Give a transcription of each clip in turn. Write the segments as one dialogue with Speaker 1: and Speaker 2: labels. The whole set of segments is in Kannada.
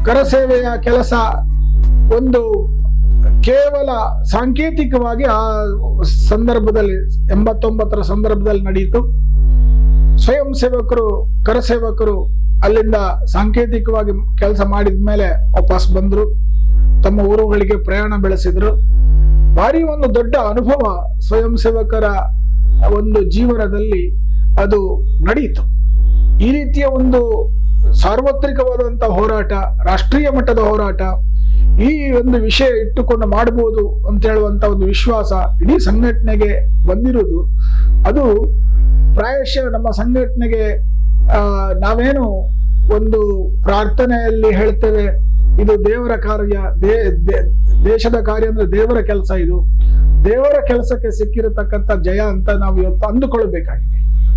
Speaker 1: ಕರಸೇವೆಯ ಕೆಲಸ ಒಂದು ಕೇವಲ ಸಾಂಕೇತಿಕವಾಗಿ ಆ ಸಂದರ್ಭದಲ್ಲಿ ಎಂಬತ್ತೊಂಬತ್ತರ ಸಂದರ್ಭದಲ್ಲಿ ನಡೆಯಿತು ಸ್ವಯಂ ಸೇವಕರು ಕರಸೇವಕರು ಅಲ್ಲಿಂದ ಸಾಂಕೇತಿಕವಾಗಿ ಕೆಲಸ ಮಾಡಿದ ಮೇಲೆ ವಾಪಸ್ ಬಂದ್ರು ತಮ್ಮ ಊರುಗಳಿಗೆ ಪ್ರಯಾಣ ಬೆಳೆಸಿದ್ರು ಭಾರಿ ಒಂದು ದೊಡ್ಡ ಅನುಭವ ಸ್ವಯಂ ಸೇವಕರ ಒಂದು ಜೀವನದಲ್ಲಿ ಅದು ನಡೆಯಿತು ಈ ರೀತಿಯ ಒಂದು ಸಾರ್ವತ್ರಿಕವಾದಂತ ಹೋರಾಟ ರಾಷ್ಟ್ರೀಯ ಮಟ್ಟದ ಹೋರಾಟ ಈ ಒಂದು ವಿಷಯ ಇಟ್ಟುಕೊಂಡು ಮಾಡಬಹುದು ಅಂತ ಹೇಳುವಂತ ಒಂದು ವಿಶ್ವಾಸ ಇಡೀ ಸಂಘಟನೆಗೆ ಬಂದಿರುವುದು ಅದು ಪ್ರಾಯಶಃ ನಮ್ಮ ಸಂಘಟನೆಗೆ ಆ, ನಾವೇನು ಒಂದು ಪ್ರಾರ್ಥನೆಯಲ್ಲಿ ಹೇಳ್ತೇವೆ ಇದು ದೇವರ ಕಾರ್ಯ ದೇ ದೇ- ದೇಶದ ಕಾರ್ಯ ಅಂದ್ರೆ ದೇವರ ಕೆಲಸ ಇದು ದೇವರ ಕೆಲಸಕ್ಕೆ ಸಿಕ್ಕಿರತಕ್ಕಂತ ಜಯ ಅಂತ ನಾವು ಇವತ್ತು ಅಂದುಕೊಳ್ಬೇಕಾಗಿದೆ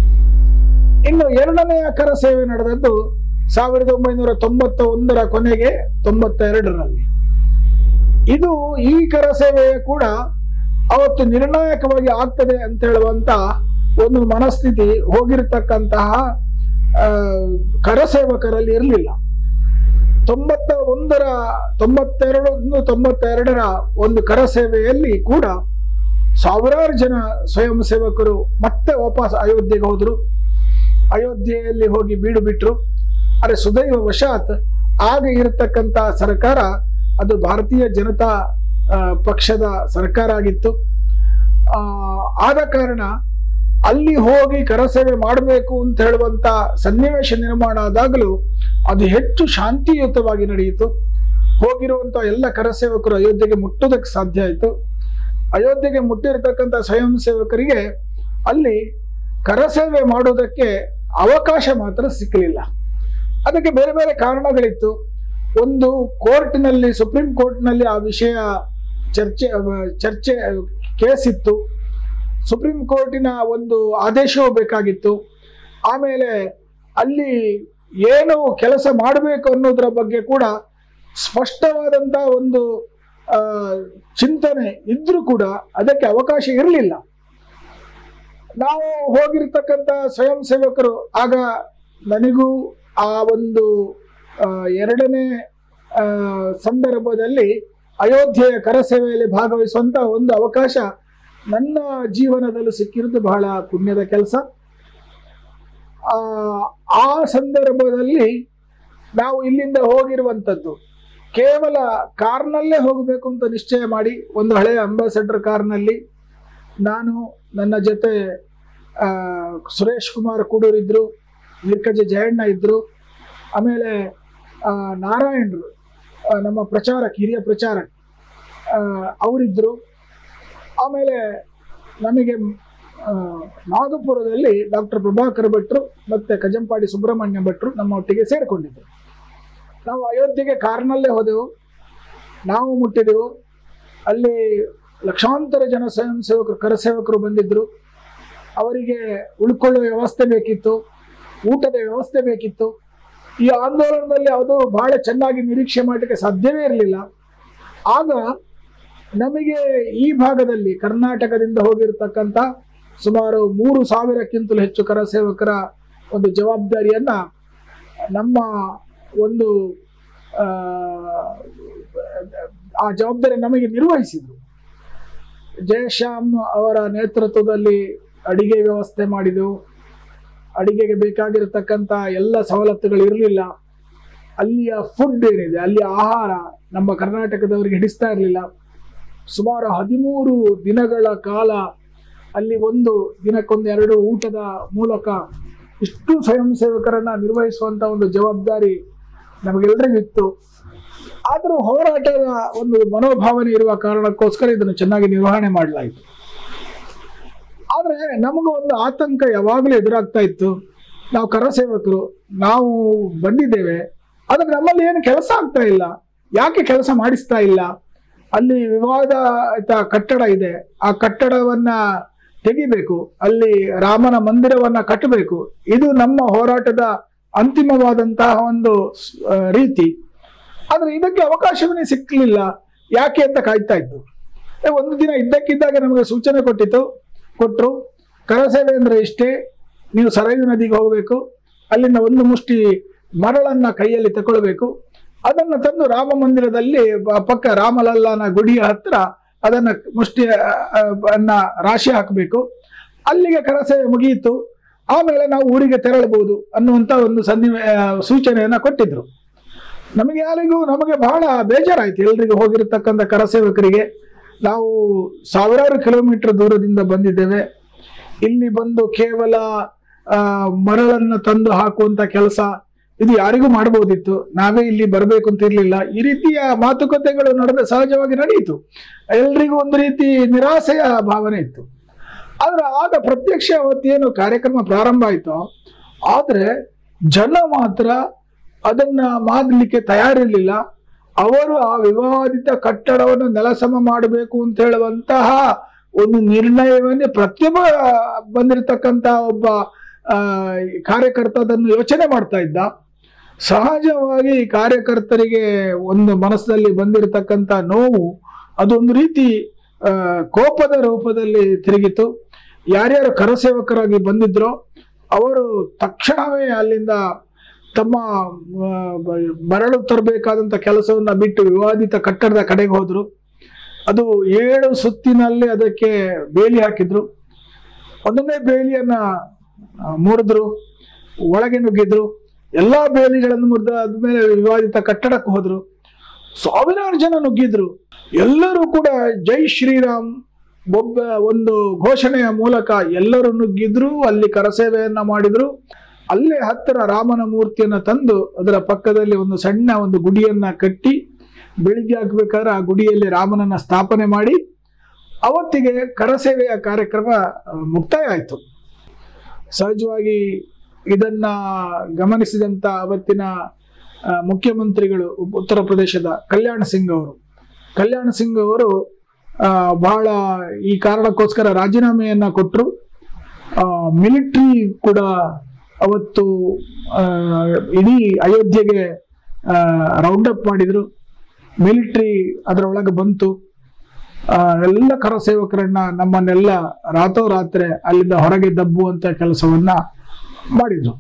Speaker 1: ಇನ್ನು ಎರಡನೆಯ ಕರ ಸೇವೆ ನಡೆದದ್ದು ಸಾವಿರದ ಒಂಬೈನೂರ ತೊಂಬತ್ತ ಒಂದರ ಕೊನೆಗೆ ತೊಂಬತ್ತೆರಡರಲ್ಲಿ ಇದು ಈ ಕರ ಸೇವೆಯ ಕೂಡ ಅವತ್ತು ನಿರ್ಣಾಯಕವಾಗಿ ಆಗ್ತದೆ ಅಂತ ಹೇಳುವಂತ ಒಂದು ಮನಸ್ಥಿತಿ ಹೋಗಿರತಕ್ಕಂತಹ ಆ, ಕರಸೇವಕರಲ್ಲಿ ಇರಲಿಲ್ಲ ತೊಂಬತ್ತ ಒಂದರ ತೊಂಬತ್ತೆರಡು ಒಂದು ತೊಂಬತ್ತೆರಡರ ಒಂದು ಕರಸೇವೆಯಲ್ಲಿ ಕೂಡ ಸಾವಿರಾರು ಜನ ಸ್ವಯಂ ಸೇವಕರು ಮತ್ತೆ ವಾಪಸ್ ಅಯೋಧ್ಯೆಗೆ ಹೋದ್ರು ಅಯೋಧ್ಯೆಯಲ್ಲಿ ಹೋಗಿ ಬೀಡು ಬಿಟ್ರು ಆದರೆ ಸುದೈವ ವಶಾತ್ ಆಗ ಇರತಕ್ಕಂತ ಸರ್ಕಾರ ಅದು ಭಾರತೀಯ ಜನತಾ ಆ, ಪಕ್ಷದ ಸರ್ಕಾರ ಆಗಿತ್ತು ಆ, ಆದ ಕಾರಣ ಅಲ್ಲಿ ಹೋಗಿ ಕರಸೇವೆ ಮಾಡಬೇಕು ಅಂತ ಹೇಳುವಂತ ಸನ್ನಿವೇಶ ನಿರ್ಮಾಣ ಆದಾಗಲೂ ಅದು ಹೆಚ್ಚು ಶಾಂತಿಯುತವಾಗಿ ನಡೆಯಿತು ಹೋಗಿರುವಂತ ಎಲ್ಲ ಕರಸೇವಕರು ಅಯೋಧ್ಯೆಗೆ ಮುಟ್ಟೋದಕ್ಕೆ ಸಾಧ್ಯ ಆಯಿತು ಅಯೋಧ್ಯೆಗೆ ಮುಟ್ಟಿರತಕ್ಕಂಥ ಸ್ವಯಂ ಸೇವಕರಿಗೆ ಅಲ್ಲಿ ಕರಸೇವೆ ಮಾಡೋದಕ್ಕೆ ಅವಕಾಶ ಮಾತ್ರ ಸಿಕ್ಕಲಿಲ್ಲ ಅದಕ್ಕೆ ಬೇರೆ ಬೇರೆ ಕಾರಣಗಳಿತ್ತು ಒಂದು ಕೋರ್ಟ್ನಲ್ಲಿ ಸುಪ್ರೀಂ ಕೋರ್ಟ್ನಲ್ಲಿ ಆ ವಿಷಯ ಚರ್ಚೆ ಚರ್ಚೆ ಕೇಸ್ ಇತ್ತು ಸುಪ್ರೀಂ ಕೋರ್ಟಿನ ಒಂದು ಆದೇಶವೂ ಬೇಕಾಗಿತ್ತು ಆಮೇಲೆ ಅಲ್ಲಿ ಏನು ಕೆಲಸ ಮಾಡಬೇಕು ಅನ್ನೋದ್ರ ಬಗ್ಗೆ ಕೂಡ ಸ್ಪಷ್ಟವಾದಂತ ಒಂದು ಆ, ಚಿಂತನೆ ಇದ್ರೂ ಕೂಡ ಅದಕ್ಕೆ ಅವಕಾಶ ಇರಲಿಲ್ಲ ನಾವು ಹೋಗಿರ್ತಕ್ಕಂಥ ಸ್ವಯಂ ಸೇವಕರು ಆಗ ನನಗೂ ಆ ಒಂದು ಆ, ಎರಡನೇ ಆ, ಸಂದರ್ಭದಲ್ಲಿ ಅಯೋಧ್ಯೆಯ ಕರಸೇವೆಯಲ್ಲಿ ಭಾಗವಹಿಸುವಂತ ಒಂದು ಅವಕಾಶ ನನ್ನ ಜೀವನದಲ್ಲಿ ಸಿಕ್ಕಿರೋದು ಬಹಳ ಪುಣ್ಯದ ಕೆಲಸ ಆ ಆ ಸಂದರ್ಭದಲ್ಲಿ ನಾವು ಇಲ್ಲಿಂದ ಹೋಗಿರುವಂಥದ್ದು ಕೇವಲ ಕಾರ್ನಲ್ಲೇ ಹೋಗಬೇಕು ಅಂತ ನಿಶ್ಚಯ ಮಾಡಿ ಒಂದು ಹಳೆಯ ಅಂಬಾಸಡರ್ ಕಾರ್ನಲ್ಲಿ ನಾನು ನನ್ನ ಜೊತೆ ಆ, ಸುರೇಶ್ ಕುಮಾರ್ ಕೂಡೂರ್ ಇದ್ರು ನಿರ್ಕಜ ಜಯಣ್ಣ ಇದ್ರು ಆಮೇಲೆ ಆ, ನಾರಾಯಣರು ಆ, ನಮ್ಮ ಪ್ರಚಾರಕ್ ಹಿರಿಯ ಪ್ರಚಾರಕ್ ಆ, ಅವರಿದ್ರು ಆಮೇಲೆ ನಮಗೆ ಆ, ನಾಗಪುರದಲ್ಲಿ ಡಾಕ್ಟರ್ ಪ್ರಭಾಕರ್ ಭಟ್ರು ಮತ್ತೆ ಕಜಂಪಾಡಿ ಸುಬ್ರಹ್ಮಣ್ಯ ಭಟ್ರು ನಮ್ಮೊಟ್ಟಿಗೆ ಸೇರಿಕೊಂಡಿದ್ರು ನಾವು ಅಯೋಧ್ಯೆಗೆ ಕಾರ್ನಲ್ಲೇ ಹೋದೆವು ನಾವು ಮುಟ್ಟಿದೆವು ಅಲ್ಲಿ ಲಕ್ಷಾಂತರ ಜನ ಸ್ವಯಂ ಸೇವಕರು ಕರಸೇವಕರು ಬಂದಿದ್ರು ಅವರಿಗೆ ಉಳ್ಕೊಳ್ಳುವ ವ್ಯವಸ್ಥೆ ಬೇಕಿತ್ತು ಊಟದ ವ್ಯವಸ್ಥೆ ಬೇಕಿತ್ತು ಈ ಆಂದೋಲನದಲ್ಲಿ ಅದು ಬಹಳ ಚೆನ್ನಾಗಿ ನಿರೀಕ್ಷೆ ಮಾಡಲಿಕ್ಕೆ ಸಾಧ್ಯವೇ ಇರಲಿಲ್ಲ ಆಗ ನಮಗೆ ಈ ಭಾಗದಲ್ಲಿ ಕರ್ನಾಟಕದಿಂದ ಹೋಗಿರತಕ್ಕಂಥ ಸುಮಾರು ಮೂರು ಸಾವಿರಕ್ಕಿಂತಲೂ ಹೆಚ್ಚು ಕರಸೇವಕರ ಒಂದು ಜವಾಬ್ದಾರಿಯನ್ನ ನಮ್ಮ ಒಂದು ಆ, ಆ ಜವಾಬ್ದಾರಿ ನಮಗೆ ನಿರ್ವಹಿಸಿದ್ರು ಜಯಶ್ಯಾಮ್ ಅವರ ನೇತೃತ್ವದಲ್ಲಿ ಅಡಿಗೆ ವ್ಯವಸ್ಥೆ ಮಾಡಿದೆವು ಅಡಿಗೆಗೆ ಬೇಕಾಗಿರತಕ್ಕಂಥ ಎಲ್ಲ ಸವಲತ್ತುಗಳು ಇರಲಿಲ್ಲ ಅಲ್ಲಿಯ ಫುಡ್ ಏನಿದೆ ಅಲ್ಲಿಯ ಆಹಾರ ನಮ್ಮ ಕರ್ನಾಟಕದವರಿಗೆ ಹಿಡಿಸ್ತಾ ಇರಲಿಲ್ಲ ಸುಮಾರು ಹದಿಮೂರು ದಿನಗಳ ಕಾಲ ಅಲ್ಲಿ ಒಂದು ದಿನಕ್ಕೊಂದು ಎರಡು ಊಟದ ಮೂಲಕ ಇಷ್ಟು ಸ್ವಯಂ ಸೇವಕರನ್ನ ನಿರ್ವಹಿಸುವಂತ ಒಂದು ಜವಾಬ್ದಾರಿ ನಮಗೆಲ್ಲರಿಗೂ ಇತ್ತು ಆದರೂ ಹೋರಾಟದ ಒಂದು ಮನೋಭಾವನೆ ಇರುವ ಕಾರಣಕ್ಕೋಸ್ಕರ ಇದನ್ನು ಚೆನ್ನಾಗಿ ನಿರ್ವಹಣೆ ಮಾಡಲಾಯಿತು ಆದ್ರೆ ನಮಗೂ ಒಂದು ಆತಂಕ ಯಾವಾಗಲೂ ಎದುರಾಗ್ತಾ ಇತ್ತು ನಾವು ಕರಸೇವಕರು ನಾವು ಬಂದಿದ್ದೇವೆ ಆದ್ರೆ ನಮ್ಮಲ್ಲಿ ಏನು ಕೆಲಸ ಆಗ್ತಾ ಇಲ್ಲ ಯಾಕೆ ಕೆಲಸ ಮಾಡಿಸ್ತಾ ಇಲ್ಲ ಅಲ್ಲಿ ವಿವಾದಿತ ಕಟ್ಟಡ ಇದೆ ಆ ಕಟ್ಟಡವನ್ನ ತೆಗಿಬೇಕು ಅಲ್ಲಿ ರಾಮನ ಮಂದಿರವನ್ನ ಕಟ್ಟಬೇಕು ಇದು ನಮ್ಮ ಹೋರಾಟದ ಅಂತಿಮವಾದಂತಹ ಒಂದು ಆ, ರೀತಿ ಆದ್ರೆ ಇದಕ್ಕೆ ಅವಕಾಶವೇ ಸಿಕ್ಕಲಿಲ್ಲ ಯಾಕೆ ಅಂತ ಕಾಯ್ತಾ ಇದ್ದು ಏ, ಒಂದು ದಿನ ಇದ್ದಕ್ಕಿದ್ದಾಗ ನಮಗೆ ಸೂಚನೆ ಕೊಟ್ಟಿತ್ತು ಕೊಟ್ಟರು ಕರಸೇವೆ ಅಂದ್ರೆ ಇಷ್ಟೇ ನೀವು ಸರಯು ನದಿಗೆ ಹೋಗಬೇಕು ಅಲ್ಲಿಂದ ಒಂದು ಮುಷ್ಟಿ ಮರಳನ್ನ ಕೈಯಲ್ಲಿ ತಗೊಳ್ಬೇಕು ಅದನ್ನ ತಂದು ರಾಮ ಮಂದಿರದಲ್ಲಿ ಬ- ಪಕ್ಕ ರಾಮಲಲ್ಲನ ಗುಡಿಯ ಹತ್ರ ಅದನ್ನ ಮುಷ್ಟಿ ಆ, ಆ, ಅನ್ನ ರಾಶಿ ಹಾಕಬೇಕು ಅಲ್ಲಿಗೆ ಕರಸೇವೆ ಮುಗಿಯಿತು ಆಮೇಲೆ ನಾವು ಊರಿಗೆ ತೆರಳಬಹುದು ಅನ್ನುವಂತ ಒಂದು ಸನ್ನಿವ ಆ, ಸೂಚನೆಯನ್ನ ಕೊಟ್ಟಿದ್ರು ನಮಗೆ ಯಾರಿಗೂ ನಮಗೆ ಬಹಳ ಬೇಜಾರಾಯ್ತು ಎಲ್ರಿಗೂ ಹೋಗಿರತಕ್ಕಂಥ ಕರಸೇವಕರಿಗೆ ನಾವು ಸಾವಿರಾರು ಕಿಲೋಮೀಟರ್ ದೂರದಿಂದ ಬಂದಿದ್ದೇವೆ ಇಲ್ಲಿ ಬಂದು ಕೇವಲ ಆ, ಮರಳನ್ನ ತಂದು ಹಾಕುವಂತ ಕೆಲಸ ಇದು ಯಾರಿಗೂ ಮಾಡಬಹುದಿತ್ತು ನಾವೇ ಇಲ್ಲಿ ಬರಬೇಕು ಅಂತ ಇರ್ಲಿಲ್ಲ ಈ ರೀತಿಯ ಮಾತುಕತೆಗಳು ನಡೆದ ಸಹಜವಾಗಿ ನಡೆಯಿತು ಎಲ್ರಿಗೂ ಒಂದು ರೀತಿ ನಿರಾಸೆಯ ಭಾವನೆ ಇತ್ತು ಆದ್ರೆ ಆಗ ಪ್ರತ್ಯಕ್ಷ ಅವತ್ತೇನು ಕಾರ್ಯಕ್ರಮ ಪ್ರಾರಂಭ ಆಯ್ತೋ ಆದ್ರೆ ಜನ ಮಾತ್ರ ಅದನ್ನ ಮಾಡಲಿಕ್ಕೆ ತಯಾರಿರ್ಲಿಲ್ಲ ಅವರು ಆ ವಿವಾದಿತ ಕಟ್ಟಡವನ್ನು ನೆಲಸಮ ಮಾಡಬೇಕು ಅಂತ ಹೇಳುವಂತಹ ಒಂದು ನಿರ್ಣಯವನ್ನೇ ಪ್ರತಿಯೊಬ್ಬ ಬಂದಿರತಕ್ಕಂತ ಒಬ್ಬ ಆ, ಕಾರ್ಯಕರ್ತ ಅದನ್ನು ಯೋಚನೆ ಮಾಡ್ತಾ ಇದ್ದ ಸಹಜವಾಗಿ ಕಾರ್ಯಕರ್ತರಿಗೆ ಒಂದು ಮನಸ್ಸಿನಲ್ಲಿ ಬಂದಿರತಕ್ಕಂತ ನೋವು ಅದೊಂದು ರೀತಿ ಆ, ಕೋಪದ ರೂಪದಲ್ಲಿ ತಿರುಗಿತು ಯಾರ್ಯಾರು ಕರಸೇವಕರಾಗಿ ಬಂದಿದ್ರೋ ಅವರು ತಕ್ಷಣವೇ ಅಲ್ಲಿಂದ ತಮ್ಮ ಆ, ಬ- ಮರಳು ತರಬೇಕಾದಂತ ಕೆಲಸವನ್ನ ಬಿಟ್ಟು ವಿವಾದಿತ ಕಟ್ಟಡದ ಕಡೆಗೆ ಹೋದ್ರು ಅದು ಏಳು ಸುತ್ತಿನಲ್ಲಿ ಅದಕ್ಕೆ ಬೇಲಿ ಹಾಕಿದ್ರು ಒಂದೊಂದೇ ಬೇಲಿಯನ್ನ ಆ, ಮುರಿದ್ರು ಒಳಗೆ ನುಗ್ಗಿದ್ರು ಎಲ್ಲಾ ಬೇಲಿಗಳನ್ನು ಮುರಿದ ಆದ್ಮೇಲೆ ವಿವಾದಿತ ಕಟ್ಟಡಕ್ಕೆ ಹೋದ್ರು ಸಾವಿರಾರು ಜನ ನುಗ್ಗಿದ್ರು ಎಲ್ಲರೂ ಕೂಡ ಜೈ ಶ್ರೀರಾಮ್ ಒಬ್ಬ ಒಂದು ಘೋಷಣೆಯ ಮೂಲಕ ಎಲ್ಲರೂ ನುಗ್ಗಿದ್ರು ಅಲ್ಲಿ ಕರಸೇವೆಯನ್ನ ಮಾಡಿದ್ರು ಅಲ್ಲೇ ಹತ್ತಿರ ರಾಮನ ಮೂರ್ತಿಯನ್ನ ತಂದು ಅದರ ಪಕ್ಕದಲ್ಲಿ ಒಂದು ಸಣ್ಣ ಒಂದು ಗುಡಿಯನ್ನ ಕಟ್ಟಿ ಬೆಳಿಗ್ಗೆ ಹಾಕ್ಬೇಕಾದ್ರೆ ಆ ಗುಡಿಯಲ್ಲಿ ರಾಮನನ್ನ ಸ್ಥಾಪನೆ ಮಾಡಿ ಅವತ್ತಿಗೆ ಕರಸೇವೆಯ ಕಾರ್ಯಕ್ರಮ ಆ, ಮುಕ್ತಾಯ ಆಯಿತು ಸಹಜವಾಗಿ ಇದನ್ನ ಗಮನಿಸಿದಂತ ಅವತ್ತಿನ ಆ, ಮುಖ್ಯಮಂತ್ರಿಗಳು ಉ- ಉತ್ತರ ಪ್ರದೇಶದ ಕಲ್ಯಾಣ ಸಿಂಗ್ ಅವರು ಕಲ್ಯಾಣ ಸಿಂಗ್ ಅವರು ಆ, ಬಹಳ ಈ ಕಾರಣಕ್ಕೋಸ್ಕರ ರಾಜೀನಾಮೆಯನ್ನ ಕೊಟ್ಟರು ಮಿಲಿಟ್ರಿ ಕೂಡ ಅವತ್ತು ಆ, ಇಡೀ ಅಯೋಧ್ಯೆಗೆ ರೌಂಡ್ ಅಪ್ ಮಾಡಿದ್ರು ಮಿಲಿಟ್ರಿ ಅದರೊಳಗೆ ಬಂತು ಆ, ಎಲ್ಲ ಕರಸೇವಕರನ್ನ ನಮ್ಮನ್ನೆಲ್ಲ ರಾತ್ರೋರಾತ್ರಿ ಅಲ್ಲಿಂದ ಹೊರಗೆ ದಬ್ಬುವಂತ ಕೆಲಸವನ್ನ ಮಾಡಿದ್ರು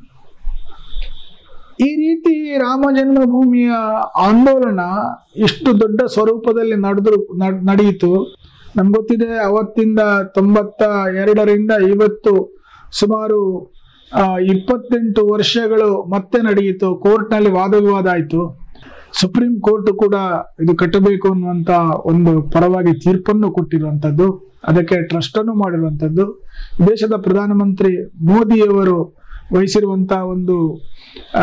Speaker 1: ಈ ರೀತಿ ರಾಮ ಜನ್ಮಭೂಮಿಯ ಆಂದೋಲನ ಇಷ್ಟು ದೊಡ್ಡ ಸ್ವರೂಪದಲ್ಲಿ ನಡೆದ್ರು ನಡ್- ನಡೆಯಿತು ನಮ್ಗೆ ಗೊತ್ತಿದೆ ಅವತ್ತಿಂದ ತೊಂಬತ್ತ ಎರಡರಿಂದ ಇವತ್ತು ಸುಮಾರು ಆ, ಇಪ್ಪತ್ತೆಂಟು ವರ್ಷಗಳು ಮತ್ತೆ ನಡೆಯಿತು ಕೋರ್ಟ್ನಲ್ಲಿ ವಾದ ವಿವಾದ ಆಯಿತು ಸುಪ್ರೀಂ ಕೋರ್ಟ್ ಕೂಡ ಇದು ಕಟ್ಟಬೇಕು ಅನ್ನುವಂತ ಒಂದು ಪರವಾಗಿ ತೀರ್ಪನ್ನು ಕೊಟ್ಟಿರುವಂತದ್ದು ಅದಕ್ಕೆ ಟ್ರಸ್ಟ್ ಅನ್ನು ಮಾಡಿರುವಂತದ್ದು ದೇಶದ ಪ್ರಧಾನಮಂತ್ರಿ ಮೋದಿಯವರು ವಹಿಸಿರುವಂತ ಒಂದು ಆ,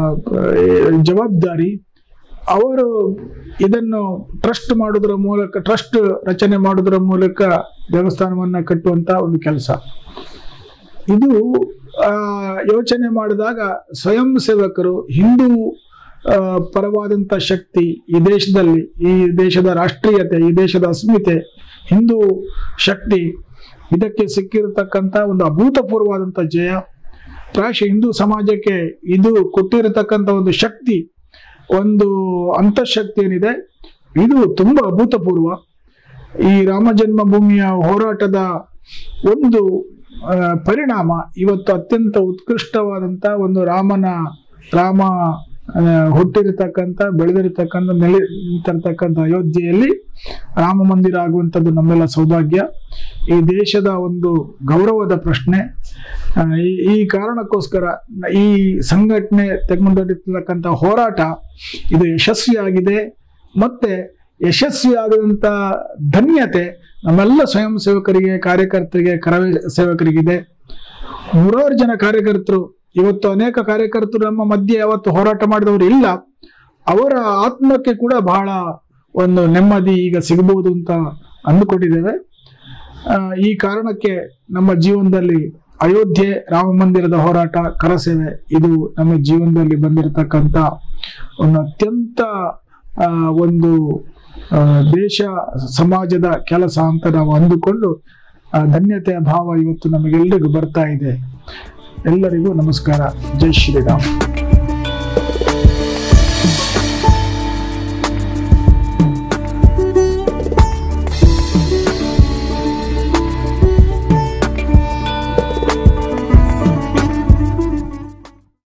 Speaker 1: ಜವಾಬ್ದಾರಿ ಅವರು ಇದನ್ನು ಟ್ರಸ್ಟ್ ಮಾಡುವುದರ ಮೂಲಕ ಟ್ರಸ್ಟ್ ರಚನೆ ಮಾಡುವುದರ ಮೂಲಕ ದೇವಸ್ಥಾನವನ್ನ ಕಟ್ಟುವಂತ ಒಂದು ಕೆಲಸ ಇದು ಆ, ಯೋಚನೆ ಮಾಡಿದಾಗ ಸ್ವಯಂ ಸೇವಕರು ಹಿಂದೂ ಆ, ಪರವಾದಂತ ಶಕ್ತಿ ಈ ದೇಶದಲ್ಲಿ ಈ ದೇಶದ ರಾಷ್ಟ್ರೀಯತೆ ಈ ದೇಶದ ಅಸ್ಮಿತೆ ಹಿಂದೂ ಶಕ್ತಿ ಇದಕ್ಕೆ ಸಿಕ್ಕಿರತಕ್ಕಂತ ಒಂದು ಅಭೂತಪೂರ್ವವಾದಂತ ಜಯ ಪ್ರಾಯಶಃ ಹಿಂದೂ ಸಮಾಜಕ್ಕೆ ಇದು ಕೊಟ್ಟಿರತಕ್ಕಂತ ಒಂದು ಶಕ್ತಿ ಒಂದು ಅಂತಃಶಕ್ತಿ ಏನಿದೆ ಇದು ತುಂಬಾ ಅಭೂತಪೂರ್ವ ಈ ರಾಮ ಜನ್ಮಭೂಮಿಯ ಹೋರಾಟದ ಒಂದು ಆ, ಪರಿಣಾಮ ಇವತ್ತು ಅತ್ಯಂತ ಉತ್ಕೃಷ್ಟವಾದಂತ ಒಂದು ರಾಮನ ರಾಮ ಆ, ಹುಟ್ಟಿರತಕ್ಕಂತ ಬೆಳೆದಿರತಕ್ಕಂಥ ನೆಲೆ ನಿಂತಿರ್ತಕ್ಕಂಥ ಅಯೋಧ್ಯೆಯಲ್ಲಿ ರಾಮ ಮಂದಿರ ಆಗುವಂಥದ್ದು ನಮ್ಮೆಲ್ಲ ಸೌಭಾಗ್ಯ ಈ ದೇಶದ ಒಂದು ಗೌರವದ ಪ್ರಶ್ನೆ ಆ, ಈ- ಈ ಕಾರಣಕ್ಕೋಸ್ಕರ ಈ ಸಂಘಟನೆ ತೆಗೆದುಕೊಂಡಿರ್ತಕ್ಕಂಥ ಹೋರಾಟ ಇದು ಯಶಸ್ವಿಯಾಗಿದೆ ಮತ್ತೆ ಯಶಸ್ವಿಯಾಗದಂತ ಧನ್ಯತೆ ನಮ್ಮೆಲ್ಲ ಸ್ವಯಂ ಸೇವಕರಿಗೆ ಕಾರ್ಯಕರ್ತರಿಗೆ ಕರ ಸೇವಕರಿಗಿದೆ ನೂರಾರು ಜನ ಕಾರ್ಯಕರ್ತರು ಇವತ್ತು ಅನೇಕ ಕಾರ್ಯಕರ್ತರು ನಮ್ಮ ಮಧ್ಯೆ ಯಾವತ್ತು ಹೋರಾಟ ಮಾಡಿದವರು ಇಲ್ಲ ಅವರ ಆತ್ಮಕ್ಕೆ ಕೂಡ ಬಹಳ ಒಂದು ನೆಮ್ಮದಿ ಈಗ ಸಿಗಬಹುದು ಅಂತ ಅಂದುಕೊಂಡಿದ್ದೇವೆ ಆ, ಈ ಕಾರಣಕ್ಕೆ ನಮ್ಮ ಜೀವನದಲ್ಲಿ ಅಯೋಧ್ಯೆ ರಾಮ ಮಂದಿರದ ಹೋರಾಟ ಕರಸೇವೆ ಇದು ನಮ್ಮ ಜೀವನದಲ್ಲಿ ಬಂದಿರತಕ್ಕಂತ ಒಂದು ಅತ್ಯಂತ ಆ, ಒಂದು ಆ, ದೇಶ ಸಮಾಜದ ಕೆಲಸ ಅಂತ ನಾವು ಅಂದುಕೊಂಡು ಆ, ಧನ್ಯತೆಯ ಭಾವ ಇವತ್ತು ನಮಗೆಲ್ಲರಿಗೂ ಬರ್ತಾ ಇದೆ ಎಲ್ಲರಿಗೂ ನಮಸ್ಕಾರ ಜೈ ಶ್ರೀರಾಮ್